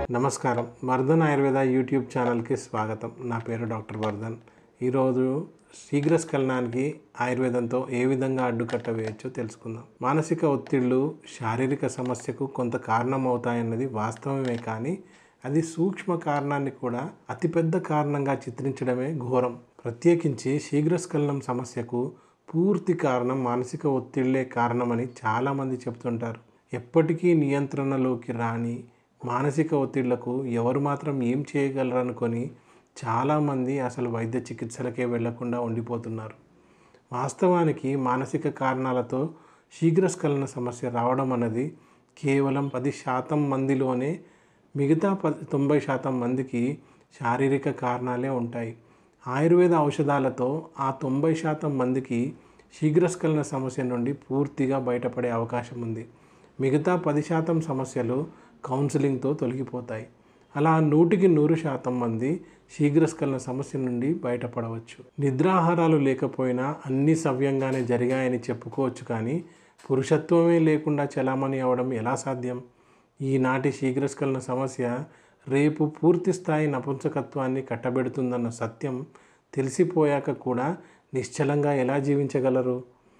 నమస్కారం వర్ధన్ ఆయుర్వేద యూట్యూబ్ ఛానల్కి స్వాగతం నా పేరు డాక్టర్ వర్ధన్ ఈరోజు శీఘ్రస్ఖలనానికి ఆయుర్వేదంతో ఏ విధంగా అడ్డుకట్ట వేయచ్చో తెలుసుకుందాం మానసిక ఒత్తిళ్లు శారీరక సమస్యకు కొంత కారణం అవుతాయన్నది వాస్తవమే కానీ అది సూక్ష్మ కారణాన్ని కూడా అతిపెద్ద కారణంగా చిత్రించడమే ఘోరం ప్రత్యేకించి శీఘ్రస్ఖలనం సమస్యకు పూర్తి కారణం మానసిక ఒత్తిళ్లే కారణమని చాలామంది చెబుతుంటారు ఎప్పటికీ నియంత్రణలోకి రాని మానసిక ఒత్తిళ్లకు ఎవరు మాత్రం ఏం చేయగలరనుకొని చాలామంది అసలు వైద్య చికిత్సలకే వెళ్లకుండా ఉండిపోతున్నారు వాస్తవానికి మానసిక కారణాలతో శీఘ్రస్ఖలన సమస్య రావడం అన్నది కేవలం పది శాతం మందిలోనే మిగతా పది తొంభై శాతం మందికి శారీరక కారణాలే ఉంటాయి ఆయుర్వేద ఔషధాలతో ఆ తొంభై శాతం మందికి శీఘ్రస్ఖలన సమస్య నుండి పూర్తిగా బయటపడే అవకాశం ఉంది మిగతా పది శాతం సమస్యలు కౌన్సిలింగ్తో తొలగిపోతాయి అలా నూటికి నూరు శాతం మంది శీఘ్రస్ఖలన సమస్య నుండి బయటపడవచ్చు నిద్రాహారాలు లేకపోయినా అన్ని సవ్యంగానే జరిగాయని చెప్పుకోవచ్చు కానీ పురుషత్వమే లేకుండా చలామణి అవడం ఎలా సాధ్యం ఈనాటి శీఘ్రస్ఖలన సమస్య రేపు పూర్తి స్థాయి నపుంసకత్వాన్ని కట్టబెడుతుందన్న సత్యం తెలిసిపోయాక కూడా నిశ్చలంగా ఎలా జీవించగలరు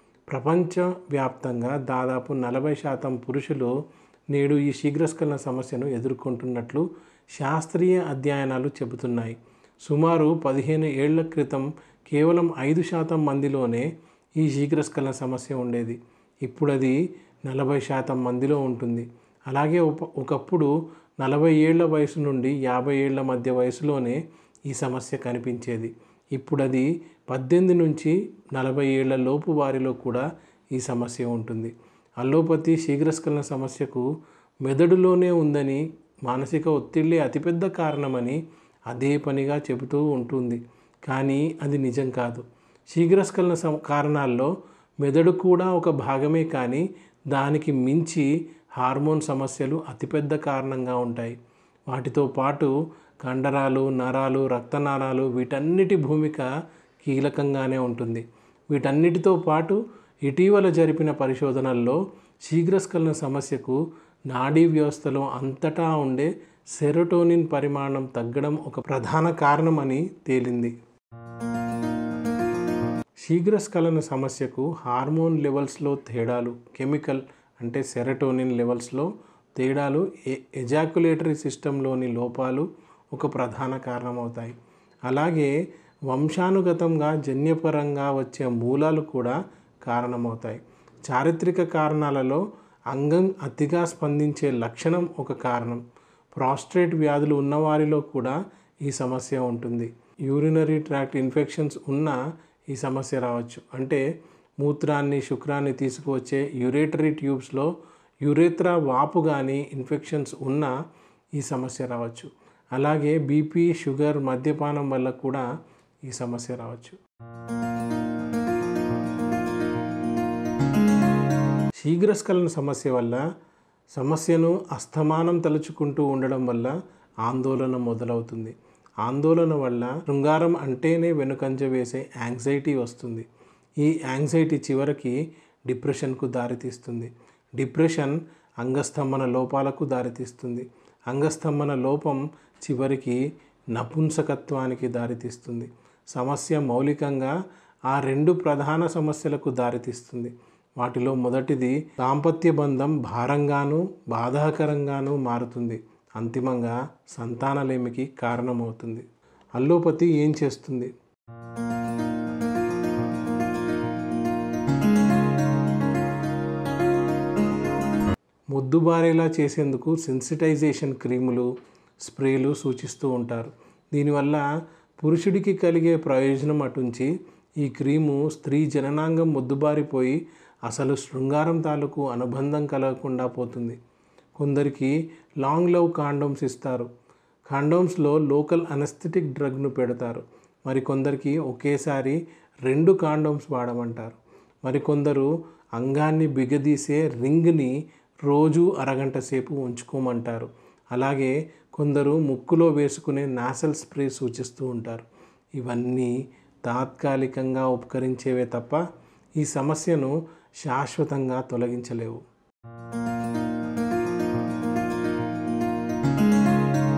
ప్రపంచవ్యాప్తంగా దాదాపు నలభై శాతం పురుషులు నేడు ఈ శీఘ్రస్ఖలన సమస్యను ఎదుర్కొంటున్నట్లు శాస్త్రీయ అధ్యయనాలు చెబుతున్నాయి సుమారు పదిహేను ఏళ్ల క్రితం కేవలం ఐదు శాతం మందిలోనే ఈ శీఘ్రస్ఖలన సమస్య ఉండేది ఇప్పుడు అది నలభై శాతం మందిలో ఉంటుంది అలాగే ఒక ఒకప్పుడు నలభై ఏళ్ల వయసు నుండి యాభై ఏళ్ల మధ్య వయసులోనే ఈ సమస్య కనిపించేది ఇప్పుడు అది పద్దెనిమిది నుంచి నలభై ఏళ్ల లోపు వారిలో కూడా ఈ సమస్య ఉంటుంది అల్లోపతి శీఘ్రస్ఖలన సమస్యకు మెదడులోనే ఉందని మానసిక ఒత్తిళ్ళే అతిపెద్ద కారణమని అదే పనిగా చెబుతూ ఉంటుంది కానీ అది నిజం కాదు శీఘ్రస్ఖలన సమ కారణాల్లో మెదడు కూడా ఒక భాగమే కానీ దానికి మించి హార్మోన్ సమస్యలు అతిపెద్ద కారణంగా ఉంటాయి వాటితో పాటు కండరాలు నరాలు రక్తనాళాలు వీటన్నిటి భూమిక కీలకంగానే ఉంటుంది వీటన్నిటితో పాటు ఇటీవల జరిపిన పరిశోధనల్లో శీఘ్రస్ఖలన సమస్యకు నాడీ వ్యవస్థలో అంతటా ఉండే సెరోటోనిన్ పరిమాణం తగ్గడం ఒక ప్రధాన కారణమని తేలింది శీఘ్రస్ఖలన సమస్యకు హార్మోన్ లెవెల్స్లో తేడాలు కెమికల్ అంటే సెరటోనిన్ లెవెల్స్లో తేడాలు ఎ ఎజాకులేటరీ సిస్టంలోని లోపాలు ఒక ప్రధాన కారణమవుతాయి అలాగే వంశానుగతంగా జన్యపరంగా వచ్చే మూలాలు కూడా కారణమవుతాయి చారిత్రక కారణాలలో అంగం అతిగా స్పందించే లక్షణం ఒక కారణం ప్రాస్ట్రేట్ వ్యాధులు ఉన్నవారిలో కూడా ఈ సమస్య ఉంటుంది యూరినరీ ట్రాక్ట్ ఇన్ఫెక్షన్స్ ఉన్న ఈ సమస్య రావచ్చు అంటే మూత్రాన్ని శుక్రాన్ని తీసుకువచ్చే యురేటరీ ట్యూబ్స్లో యురేత్రా వాపు కానీ ఇన్ఫెక్షన్స్ ఉన్న ఈ సమస్య రావచ్చు అలాగే బీపీ షుగర్ మద్యపానం వల్ల కూడా ఈ సమస్య రావచ్చు శీఘ్రస్ఖలన సమస్య వల్ల సమస్యను అస్తమానం తలుచుకుంటూ ఉండడం వల్ల ఆందోళన మొదలవుతుంది ఆందోళన వల్ల శృంగారం అంటేనే వెనుకంజ వేసే యాంగ్జైటీ వస్తుంది ఈ యాంగ్జైటీ చివరికి డిప్రెషన్కు దారితీస్తుంది డిప్రెషన్ అంగస్తంభన లోపాలకు దారితీస్తుంది అంగస్తంభన లోపం చివరికి నపుంసకత్వానికి దారితీస్తుంది సమస్య మౌలికంగా ఆ రెండు ప్రధాన సమస్యలకు దారితీస్తుంది వాటిలో మొదటిది దాంపత్య బంధం భారంగాను బాధాకరంగాను మారుతుంది అంతిమంగా సంతానలేమికి కారణమవుతుంది అల్లోపతి ఏం చేస్తుంది మొద్దుబారేలా చేసేందుకు సెన్సిటైజేషన్ క్రీములు స్ప్రేలు సూచిస్తూ ఉంటారు దీనివల్ల పురుషుడికి కలిగే ప్రయోజనం అటుంచి ఈ క్రీము స్త్రీ జననాంగం మొద్దుబారిపోయి అసలు శృంగారం తాలూకు అనుబంధం కలగకుండా పోతుంది కొందరికి లాంగ్ లవ్ కాండోమ్స్ ఇస్తారు కాండోమ్స్లో లోకల్ అనస్థెటిక్ డ్రగ్ను పెడతారు మరికొందరికి ఒకేసారి రెండు కాండోమ్స్ వాడమంటారు మరికొందరు అంగాన్ని బిగదీసే రింగ్ని రోజు అరగంట సేపు ఉంచుకోమంటారు అలాగే కొందరు ముక్కులో వేసుకునే నాసల్ స్ప్రే సూచిస్తూ ఉంటారు ఇవన్నీ తాత్కాలికంగా ఉపకరించేవే తప్ప ఈ సమస్యను శాశ్వతంగా తొలగించలేవు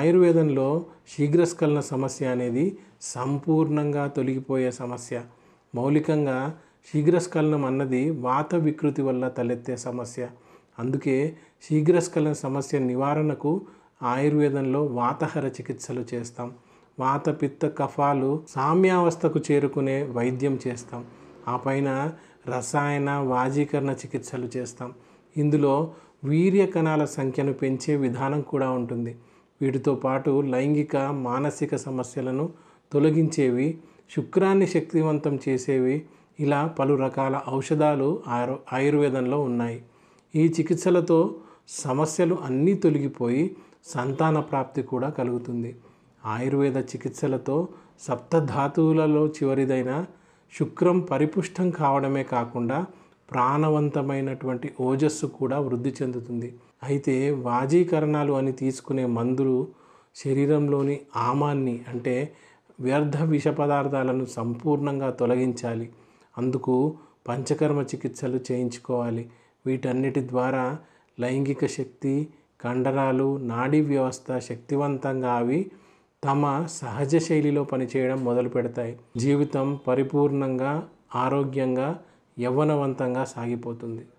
ఆయుర్వేదంలో శీఘ్రస్ఖలన సమస్య అనేది సంపూర్ణంగా తొలగిపోయే సమస్య మౌలికంగా శీఘ్రస్ఖలనం అన్నది వాత వికృతి వల్ల తలెత్తే సమస్య అందుకే శీఘ్రస్ఖలన సమస్య నివారణకు ఆయుర్వేదంలో వాతహర చికిత్సలు చేస్తాం వాత పిత్త కఫాలు సామ్యావస్థకు చేరుకునే వైద్యం చేస్తాం ఆ పైన రసాయన వాజీకరణ చికిత్సలు చేస్తాం ఇందులో వీర్య కణాల సంఖ్యను పెంచే విధానం కూడా ఉంటుంది వీటితో పాటు లైంగిక మానసిక సమస్యలను తొలగించేవి శుక్రాన్ని శక్తివంతం చేసేవి ఇలా పలు రకాల ఔషధాలు ఆయుర్ ఆయుర్వేదంలో ఉన్నాయి ఈ చికిత్సలతో సమస్యలు అన్నీ తొలగిపోయి సంతాన ప్రాప్తి కూడా కలుగుతుంది ఆయుర్వేద చికిత్సలతో సప్తధాతువులలో చివరిదైన శుక్రం పరిపుష్టం కావడమే కాకుండా ప్రాణవంతమైనటువంటి ఓజస్సు కూడా వృద్ధి చెందుతుంది అయితే వాజీకరణాలు అని తీసుకునే మందులు శరీరంలోని ఆమాన్ని అంటే వ్యర్థ విష పదార్థాలను సంపూర్ణంగా తొలగించాలి అందుకు పంచకర్మ చికిత్సలు చేయించుకోవాలి వీటన్నిటి ద్వారా లైంగిక శక్తి కండరాలు నాడీ వ్యవస్థ శక్తివంతంగా అవి తమ సహజ శైలిలో పనిచేయడం మొదలు పెడతాయి జీవితం పరిపూర్ణంగా ఆరోగ్యంగా యవ్వనవంతంగా సాగిపోతుంది